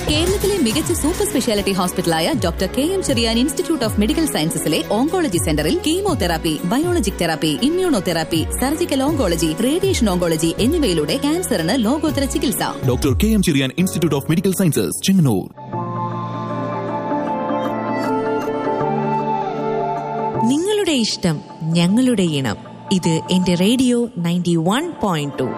കേരളത്തിലെ മികച്ച super speciality ഹോസ്പിറ്റലായ doctor K M Cherian institute of medical സയൻസസിലെ ഓങ്കോളജി സെന്ററിൽ chemotherapy biologic therapy immunotherapy surgical oncology radiation oncology എന്നിവയിലൂടെ ക്യാൻസറിന് ലോകോത്തര ചികിത്സ doctor K M Cherian institute of medical sciences Chengannur നിങ്ങളുടെ ഇഷ്ടം ഞങ്ങളുടെ ഇണം ഇത് എന്റെ radio ninety one point two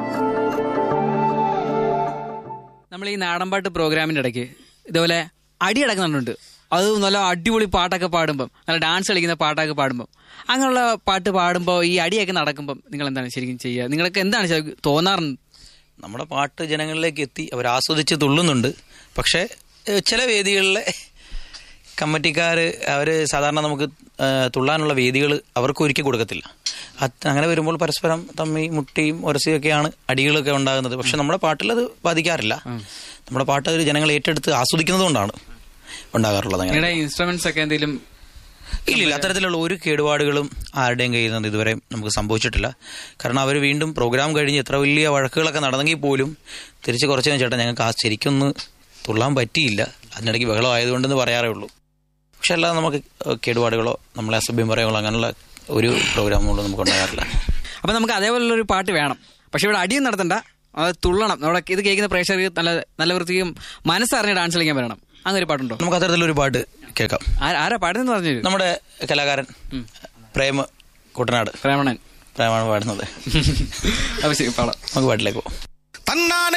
നമ്മൾ ഈ നാടൻപാട്ട് പ്രോഗ്രാമിന്റെ ഇടയ്ക്ക് ഇതുപോലെ അടി അടക്കുന്നുണ്ട് അത് നല്ല അടിപൊളി പാട്ടൊക്കെ പാടുമ്പം നല്ല ഡാൻസ് കളിക്കുന്ന പാട്ടൊക്കെ പാടുമ്പം അങ്ങനെയുള്ള പാട്ട് പാടുമ്പോൾ ഈ അടിയൊക്കെ നടക്കുമ്പം നിങ്ങൾ എന്താണ് ശരിക്കും ചെയ്യുക നിങ്ങൾക്ക് എന്താണ് ശരിക്കും തോന്നാറുണ്ട് നമ്മുടെ പാട്ട് ജനങ്ങളിലേക്ക് എത്തി അവർ ആസ്വദിച്ച് തുള്ളുന്നുണ്ട് പക്ഷേ ഏഹ്, ചില വേദികളിലെ കമ്മിറ്റിക്കാർ അവർ സാധാരണ നമുക്ക് ഏഹ്, തുള്ളാനുള്ള വേദികൾ അവർക്ക് ഒരുക്കി കൊടുക്കത്തില്ല അത് അങ്ങനെ വരുമ്പോൾ പരസ്പരം തമ്മി മുട്ടിയും ഒരസിയൊക്കെയാണ് അടികളൊക്കെ ഉണ്ടാകുന്നത് പക്ഷെ നമ്മുടെ പാട്ടിൽ അത് ബാധിക്കാറില്ല നമ്മുടെ പാട്ട് ഒരു ജനങ്ങൾ ഏറ്റെടുത്ത് ആസ്വദിക്കുന്നത് കൊണ്ടാണ് ഉണ്ടാകാറുള്ളത് അങ്ങനെ നിങ്ങളുടെ ഇൻസ്ട്രുമെന്റ്സ് ഒക്കെ എന്തെങ്കിലും ഇല്ലില്ല അത്തരത്തിലുള്ള ഒരു കേടുപാടുകളും ആരുടെയും കയ്യിൽ നിന്ന് ഇതുവരെ നമുക്ക് സംഭവിച്ചിട്ടില്ല കാരണം അവർ വീണ്ടും പ്രോഗ്രാം കഴിഞ്ഞ് എത്ര വലിയ വഴക്കുകളൊക്കെ നടന്നെങ്കിൽ പോലും തിരിച്ച് കുറച്ച് ചേട്ടാ ഞങ്ങൾക്ക് ആ ശരിക്കൊന്ന് തുള്ളാൻ പറ്റിയില്ല അതിനിടയ്ക്ക് ബഹളം ആയതുകൊണ്ടെന്ന് പറയാറേ ഉള്ളൂ പക്ഷെ അല്ലാതെ നമുക്ക് കേടുപാടുകളോ നമ്മളെ അസഭ്യം പറയുകളോ അങ്ങനെയുള്ള ഒരു പ്രോഗ്രാമുകളോ നമുക്ക് ഉണ്ടാകാറില്ല അപ്പം നമുക്ക് അതേപോലുള്ള ഒരു പാട്ട് വേണം പക്ഷെ ഇവിടെ അടിയും നടത്തണ്ട അത് തുള്ളണം നമ്മുടെ ഇത് കേൾക്കുന്ന പ്രേക്ഷകർക്ക് നല്ല നല്ല വൃത്തിയും മനസ്സറിഞ്ഞ് ഡാൻസ് കളിക്കാൻ വരണം അങ്ങനെ ഒരു പാട്ടുണ്ടോ നമുക്ക് അത്തരത്തിലൊരു പാട്ട് കേൾക്കാം ആ- ആരാ പാടുന്നെന്ന് പറഞ്ഞു തരൂ നമ്മുടെ കലാകാരൻ പ്രേമ കുട്ടനാട് പ്രേമണൻ പ്രേമാണ് പാടുന്നത് അപ്പൊ ശരി പാടാം നമുക്ക് പാട്ടിലേക്ക് പോകാം തന്നാനെ